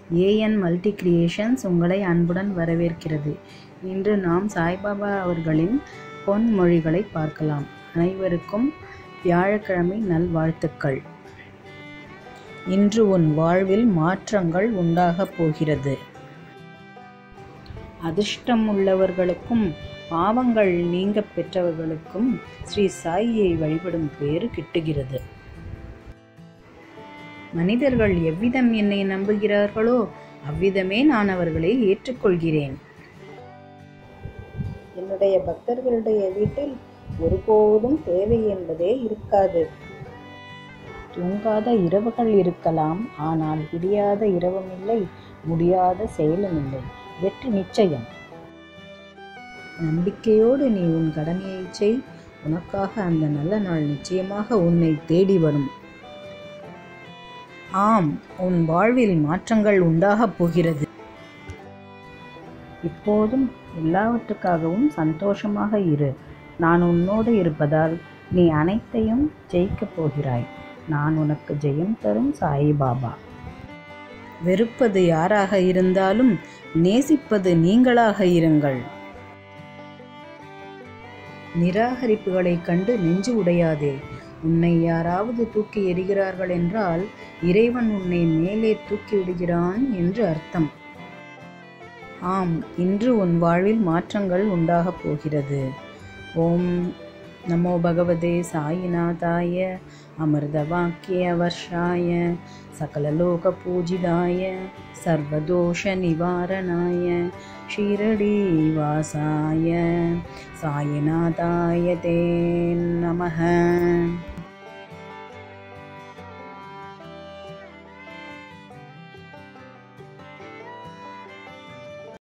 AN multi creations உங்களை அன்புடன் வரவேற்கிறது இன்று நாம் சாய்பாபா அவர்களின் பொன்மொழிகளை பார்க்கலாம் அனைவருக்கும் வியாழக்கிழமை நல்வாழ்த்துக்கள் இன்று உன் வாழ்வில் மாற்றங்கள் உண்டாகப் போகிறது அதிர்ஷ்டம் உள்ளவர்களுக்கும் பாவங்கள் நீங்க பெற்றவர்களுக்கும் ஸ்ரீ சாயியை வழிபடும் பேறு கிட்டுகிறது மனிதர்கள் எவ்விதம் என்னை நம்புகிறார்களோ அவ்விதமே நான் அவர்களை ஏற்றுக்கொள்கிறேன் என்னுடைய பக்தர்களுடைய வீட்டில் ஒருபோதும் தேவை என்பதே இருக்காது தூங்காத இரவுகள் இருக்கலாம் ஆனால் விடியாத இரவும் இல்லை முடியாத செயலும் இல்லை வெற்றி நிச்சயம் நம்பிக்கையோடு நீ உன் கடமையை செய் உனக்காக அந்த நல்ல நாள் நிச்சயமாக உன்னை தேடி வரும் ஆம் உன் வாழ்வில் மாற்றங்கள் உண்டாகப் போகிறது இப்போதும் எல்லாவற்றுக்காகவும் சந்தோஷமாக இரு நான் உன்னோடு இருப்பதால் நீ அனைத்தையும் ஜெயிக்கப் போகிறாய் நான் உனக்கு ஜெயம் தரும் சாயிபாபா வெறுப்பது யாராக இருந்தாலும் நேசிப்பது நீங்களாக இருங்கள் நிராகரிப்புகளைக் கண்டு நெஞ்சு உடையாதே உன்னை யாராவது தூக்கி எறிகிறார்கள் என்றால் இறைவன் உன்னை மேலே தூக்கி விடுகிறான் என்று அர்த்தம் ஆம் இன்று உன் வாழ்வில் மாற்றங்கள் உண்டாகப் போகிறது ஓம் நமோ பகவதே சாயிநாதாய அமிர்த வாக்கிய வர்ஷாய சகலலோக பூஜிதாய சர்வதோஷ நிவாரணாய ஷீரடி வாசாய சாயிநாதாய தே நமः